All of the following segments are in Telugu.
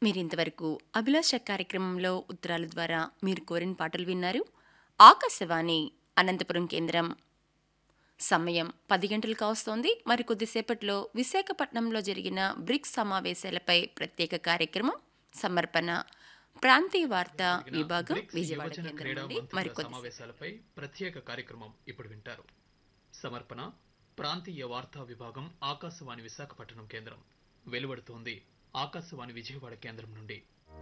మీరింతవరకు అభిలాష కార్యక్రమంలో ఉత్తరాల ద్వారా మీరు కోరిన పాటలు విన్నారు ఆకాశవాణి అనంతపురం కేంద్రం సమయం పది గంటలు కావస్తోంది మరి కొద్దిసేపట్లో విశాఖపట్నంలో జరిగిన బ్రిక్స్ సమావేశాలపై ప్రత్యేక కార్యక్రమం సమర్పణ ప్రాంతీయ వార్తా విభాగం బ్రిక్స్ విజయవాడ యువజన కేంద్రం క్రీడా నుండి మంత్రుల మరికొద్ది సమావేశాలపై ప్రత్యేక కార్యక్రమం ఇప్పుడు వింటారు సమర్పణ ప్రాంతీయ వార్తా విభాగం ఆకాశవాణి విశాఖపట్నం కేంద్రం వెలువడుతోంది ఆకాశవాణి విజయవాడ కేంద్రం నుండి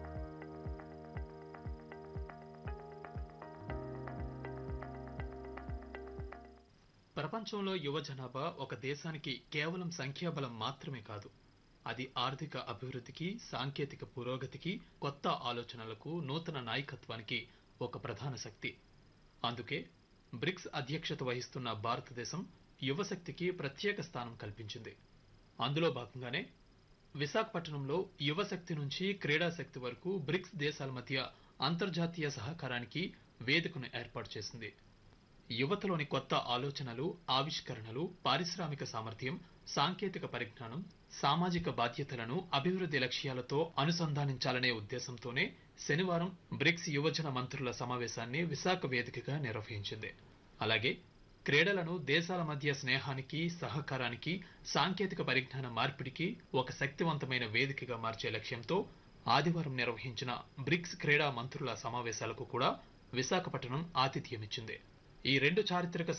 ప్రపంచంలో యువ జనాభా ఒక దేశానికి కేవలం సంఖ్యాబలం మాత్రమే కాదు అది ఆర్థిక అభివృద్ధికి సాంకేతిక పురోగతికి కొత్త ఆలోచనలకు నూతన నాయకత్వానికి ఒక ప్రధాన శక్తి అందుకే బ్రిక్స్ అధ్యక్షత వహిస్తున్న భారతదేశం యువశక్తికి ప్రత్యేక స్థానం కల్పించింది అందులో భాగంగానే విశాఖపట్నంలో యువశక్తి నుంచి క్రీడా శక్తి వరకు బ్రిక్స్ దేశాల మధ్య అంతర్జాతీయ సహకారానికి వేదికను ఏర్పాటు చేసింది యువతలోని కొత్త ఆలోచనలు ఆవిష్కరణలు పారిశ్రామిక సామర్థ్యం సాంకేతిక పరిజ్ఞానం సామాజిక బాధ్యతలను అభివృద్ధి లక్ష్యాలతో అనుసంధానించాలనే ఉద్దేశంతోనే శనివారం బ్రిక్స్ యువజన మంత్రుల సమావేశాన్ని విశాఖ వేదికగా నిర్వహించింది అలాగే క్రీడలను దేశాల మధ్య స్నేహానికి సహకారానికి సాంకేతిక పరిజ్ఞాన మార్పిడికి ఒక శక్తివంతమైన వేదికగా మార్చే లక్ష్యంతో ఆదివారం నిర్వహించిన బ్రిక్స్ క్రీడా మంత్రుల సమావేశాలకు కూడా విశాఖపట్నం ఆతిథ్యమిచ్చింది ఈ రెండు చారిత్రక